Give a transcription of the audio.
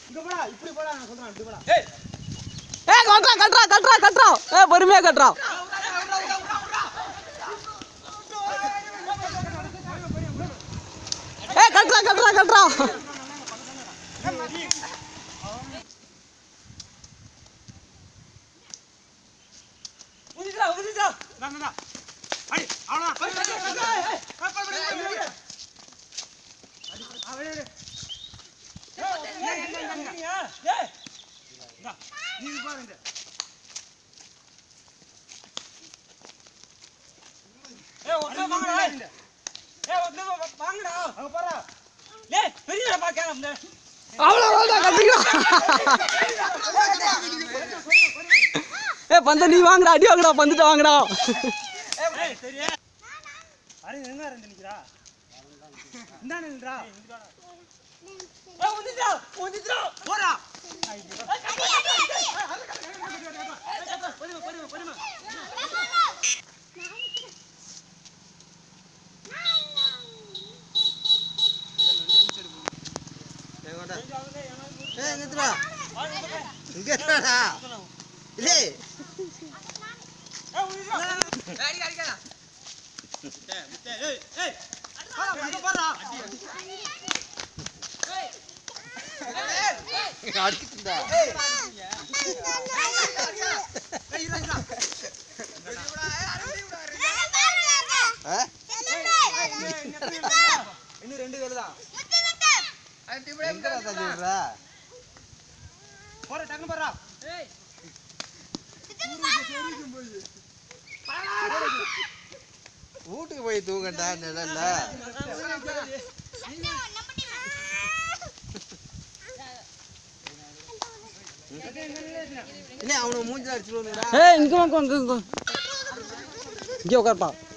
இங்க போடா இப்படி போடா நான் சொல்றேன் இப்படி போடா ஏ கட்டுறா கட்டுறா கட்டுறா கட்டுறா ஏ பொறுமையா கட்டுறா ஏ கட்டுறா கட்டுறா கட்டுறா உதிடா உதிடா நான் நான் அடி அவ்வளவுதான் போய், போய், போய், போய், போய். ஏய், போய், போய், போய், போய், போய். அடி, ஆ, விடு, விடு. ஏய், ஏய், இங்க, இங்க, இங்க. ஏய். இந்தா, நீ பாரு இங்க. ஏய், ஒண்ணா வாங்கடா. ஏய், ஒண்ணா வா- வாங்கடா. அங்க போடா. ஏய், பெரியடா பா, கேளம் இந்த. அவ்வளோ கட்டிக்கலாம் ஏ பந்த நீ வாங்கடா அடி வாங்கடா பந்துட்ட வாங்கடா ஏய், சரியா? அடி, எங்க இருந்து நிக்கிறா? இந்தாண்ட நில்றா. ஏய், உந்திட்டா, உந்திட்டா. போடா. பொறுமை, பொறுமை, பொறுமை. ஏய் நித்துடா இங்க என்னடா இல்லே ஏய், உந்திட்டா. ஏய், ஏய், ஏய். போடா, அங்க போடா. அடிக்குதுடா ஏய், இருடா, இருடா. ஆ இன்னும் ரெண்டு பேர் தான் எங்கடா தள்ளிடுறா போற டக்குனு போறா வீட்டுக்கு போய் தூங்கண்டா நிழல்ல இல்ல அவனுக்கு மூஞ்சில அடிச்சுட்டு வந்துடா ஏய் இங்க வாங்க இங்க இங்க இங்கே உட்காருப்பா